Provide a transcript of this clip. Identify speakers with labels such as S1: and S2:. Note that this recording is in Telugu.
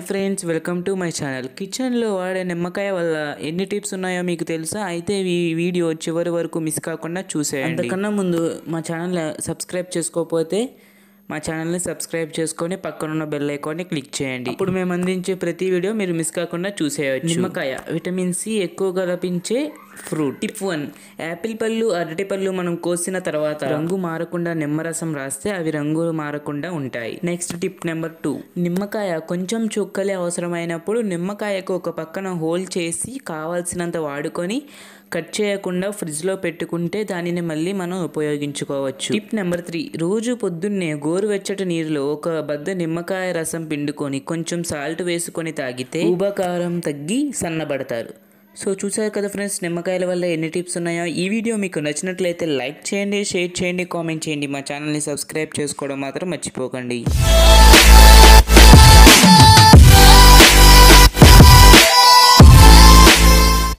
S1: friends welcome to my channel కిచెన్లో వాడే నిమ్మకాయ వల్ల ఎన్ని టిప్స్ ఉన్నాయో మీకు తెలుసా అయితే ఈ వీడియో చివరి వరకు మిస్ కాకుండా చూసేయండి అంతకన్నా ముందు మా ఛానల్ సబ్స్క్రైబ్ చేసుకోకపోతే మా ఛానల్ని సబ్స్క్రైబ్ చేసుకొని పక్కనున్న బెల్ ఐకాన్ని క్లిక్ చేయండి ఇప్పుడు మేము అందించే ప్రతి వీడియో మీరు మిస్ కాకుండా చూసేయచ్చు నిమ్మకాయ విటమిన్ సి ఎక్కువగా లభించే ఫ్రూట్ టిప్ వన్ యాపిల్ పళ్ళు అరటి పళ్ళు మనం కోసిన తర్వాత రంగు మారకుండా నిమ్మరసం రాస్తే అవి రంగు మారకుండా ఉంటాయి నెక్స్ట్ టిప్ నెంబర్ టూ నిమ్మకాయ కొంచెం చుక్కలే అవసరమైనప్పుడు నిమ్మకాయకు ఒక పక్కన హోల్ చేసి కావాల్సినంత వాడుకొని కట్ చేయకుండా ఫ్రిడ్జ్లో పెట్టుకుంటే దానిని మళ్ళీ మనం ఉపయోగించుకోవచ్చు టిప్ నెంబర్ త్రీ రోజు పొద్దున్నే గోరువెచ్చటి నీరులో ఒక బద్ద నిమ్మకాయ రసం పిండుకొని కొంచెం సాల్ట్ వేసుకొని తాగితే ఊబకారం తగ్గి సన్నబడతారు సో చూసారు కదా ఫ్రెండ్స్ నిమ్మకాయల వల్ల ఎన్ని టిప్స్ ఉన్నాయో ఈ వీడియో మీకు నచ్చినట్లయితే లైక్ చేయండి షేర్ చేయండి కామెంట్ చేయండి మా ఛానల్ని సబ్స్క్రైబ్ చేసుకోవడం మాత్రం మర్చిపోకండి